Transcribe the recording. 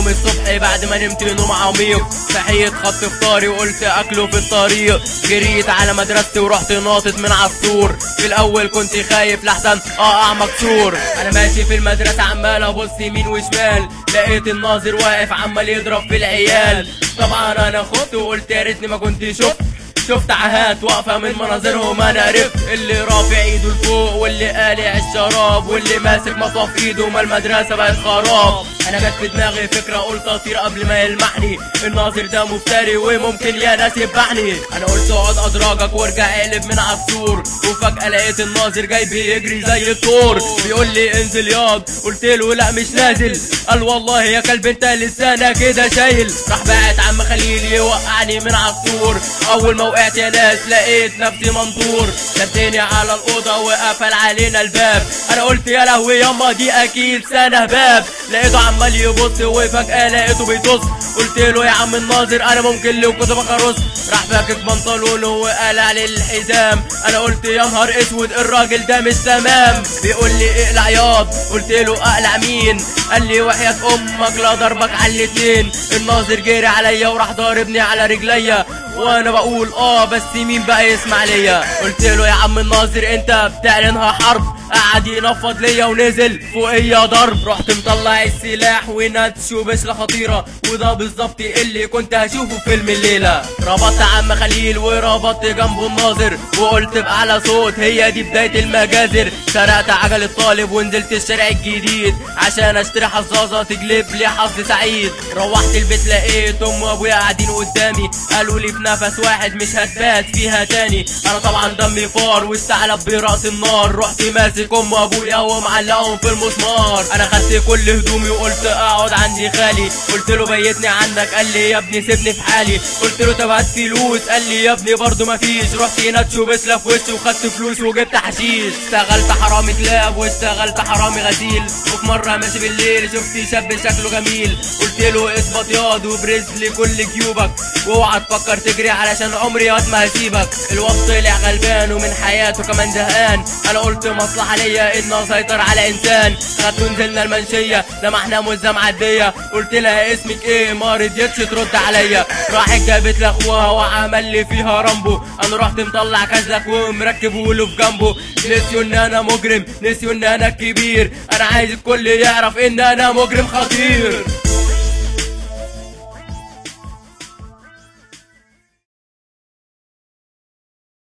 يوم الصبح بعد ما نمت نوم عميق صحيت خط فطاري وقلت اكله في الطريق جريت على مدرستي ورحت ناطط من على السور في الاول كنت خايف لحسن اقع مكسور انا ماشي في المدرسه عمال ابص يمين وشمال لقيت الناظر واقف عمال يضرب في العيال طبعا انا خفت وقلت يا ريتني ما كنت شفت شفت عهات واقفة من مناظرهم انا عرفت اللي رافع ايده لفوق واللي قالع الشراب واللي ماسك مطوى في ايده ما المدرسة بقت خراب انا جت في دماغي فكرة قلت اطير قبل ما يلمحني الناظر ده مفتري وممكن يا ناس يذبحني انا قلت اقعد ادراجك وارجع اقلب من على السور وفجأة لقيت الناظر جاي بيجري زي الثور بيقول لي انزل ياض قلت له لا مش نازل قال والله يا كلب انت لسانك كده شايل راح بعت عم خليل يوقعني من على السور اول ما وقعت يا ناس لقيت نفسي منطور شدني على الاوضه وقفل علينا الباب انا قلت يا لهوي ياما دي اكيد سنه باب لقيته عمال يبص وفجاه لقيته بيطص قلت له يا عم الناظر انا ممكن لو كنت بخرص راح فاكك بنطلونه وقلع لي الحزام انا قلت يا نهار اسود الراجل ده مش تمام بيقول لي اقلع ياض قلت له اقلع مين قال لي وحياة امك لا ضربك على الاتنين الناظر جري عليا وراح ضاربني على رجليا وانا بقول اه بس مين بقى يسمع ليا قلت له يا عم الناظر انت بتعلنها حرب قعد ينفض ليا ونزل فوقيا ضرب رحت مطلع السلاح ونتش وبسلة خطيرة وده بالظبط اللي كنت هشوفه في فيلم الليلة ربطت عم خليل وربطت جنبه الناظر وقلت بأعلى صوت هي دي بداية المجازر سرقت عجل الطالب ونزلت الشارع الجديد عشان اشتري حظاظة تجلب لي حظ سعيد روحت البيت لقيت ام وابويا قاعدين قدامي قالوا لي في نفس واحد مش هتبات فيها تاني انا طبعا دمي فار والثعلب برأس النار رحت ماسك ام وابويا ومعلقهم في المسمار انا خدت كل هدومي وقلت اقعد عندي خالي قلت له بيتني عندك قال لي يا ابني سيبني في حالي قلت له طب هات فلوس قال لي يا ابني برضه مفيش رحت ناتشو بسلة في وشي وخدت فلوس وجبت حشيش اشتغلت حرامي كلاب واشتغلت حرامي غسيل وفي مره ماشي بالليل شفت شاب شكله جميل قلت له اثبت ياض وبرز لي كل جيوبك واوعى تفكر تجري علشان عمري ياض ما هسيبك الوقت طلع غلبان ومن حياته كمان زهقان انا قلت مصلحه ليا ان اسيطر على انسان خدته نزلنا المنشيه لمحنا مزه معديه قلت لها اسمك ايه ما رضيتش ترد عليا راحت جابت لاخوها وعمل لي فيها رامبو انا رحت مطلع كزلك ومركبه له في جنبه نسيوا ان انا مجرم نسيوا ان انا الكبير انا عايز الكل يعرف ان انا مجرم خطير